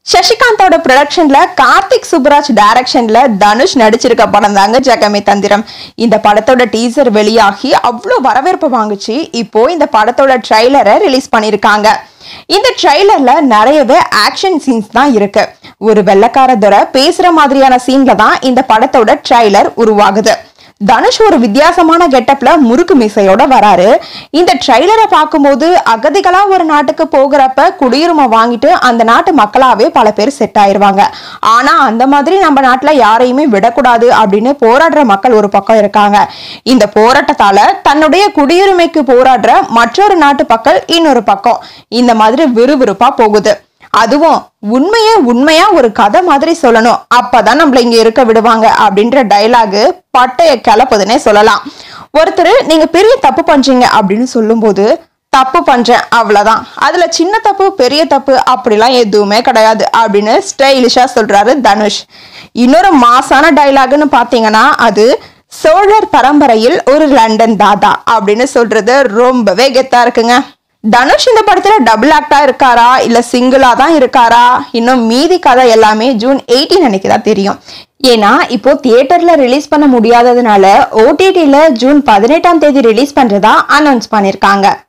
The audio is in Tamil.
சசிகாந்தோட ப்ரொடக்ஷன்ல கார்த்திக் சுப்ராஜ் டைரக்ஷன்ல தனுஷ் நடிச்சிருக்க படம் தாங்க ஜெகமே தந்திரம் இந்த படத்தோட டீசர் வெளியாகி அவ்வளோ வரவேற்பு வாங்குச்சு இப்போ இந்த படத்தோட ட்ரைலரை ரிலீஸ் பண்ணியிருக்காங்க இந்த ட்ரைலர்ல நிறையவே ஆக்ஷன் சீன்ஸ் தான் இருக்கு ஒரு வெள்ளக்கார துரை பேசுற மாதிரியான சீன்ல தான் இந்த படத்தோட ட்ரைலர் உருவாகுது தனுஷ் ஒரு வித்தியாசமான கெட்டப்ல முறுக்கு மீசையோட வராரு இந்த ட்ரைலரை பார்க்கும்போது அகதிகளா ஒரு நாட்டுக்கு போகிறப்ப குடியுரிமை வாங்கிட்டு அந்த நாட்டு மக்களாவே பல பேர் செட் ஆயிருவாங்க ஆனா அந்த மாதிரி நம்ம நாட்டுல யாரையுமே விடக்கூடாது அப்படின்னு போராடுற மக்கள் ஒரு பக்கம் இருக்காங்க இந்த போராட்டத்தால தன்னுடைய குடியுரிமைக்கு போராடுற மற்றொரு நாட்டு மக்கள் இன்னொரு பக்கம் இந்த மாதிரி விறுவிறுப்பா போகுது அதுவும் உண்மையே உண்மையா ஒரு கதை மாதிரி சொல்லணும் அப்பதான் நம்மள இங்க இருக்க விடுவாங்க அப்படின்ற டயலாகு பட்டைய கிளப்புதுன்னே சொல்லலாம் ஒருத்தர் நீங்க பெரிய தப்பு பண்றீங்க அப்படின்னு சொல்லும்போது தப்பு பண்றேன் அவ்வளவுதான் அதுல சின்ன தப்பு பெரிய தப்பு அப்படிலாம் எதுவுமே கிடையாது அப்படின்னு ஸ்டைலிஷா சொல்றாரு தனுஷ் இன்னொரு மாசான டயலாக்னு பாத்தீங்கன்னா அது சோழர் பரம்பரையில் ஒரு லண்டன் தாதா அப்படின்னு சொல்றது ரொம்பவே கெத்தா இருக்குங்க தனுஷ் இந்த படத்துல டபுள் ஆக்டா இருக்காரா இல்ல சிங்கிளா தான் இருக்காரா இன்னும் மீதி கதை எல்லாமே ஜூன் எயிட்டீன் அன்னைக்கு தான் தெரியும் ஏன்னா இப்போ தியேட்டர்ல ரிலீஸ் பண்ண முடியாததுனால ஓடிடில ஜூன் பதினெட்டாம் தேதி ரிலீஸ் பண்றதா அனௌன்ஸ் பண்ணிருக்காங்க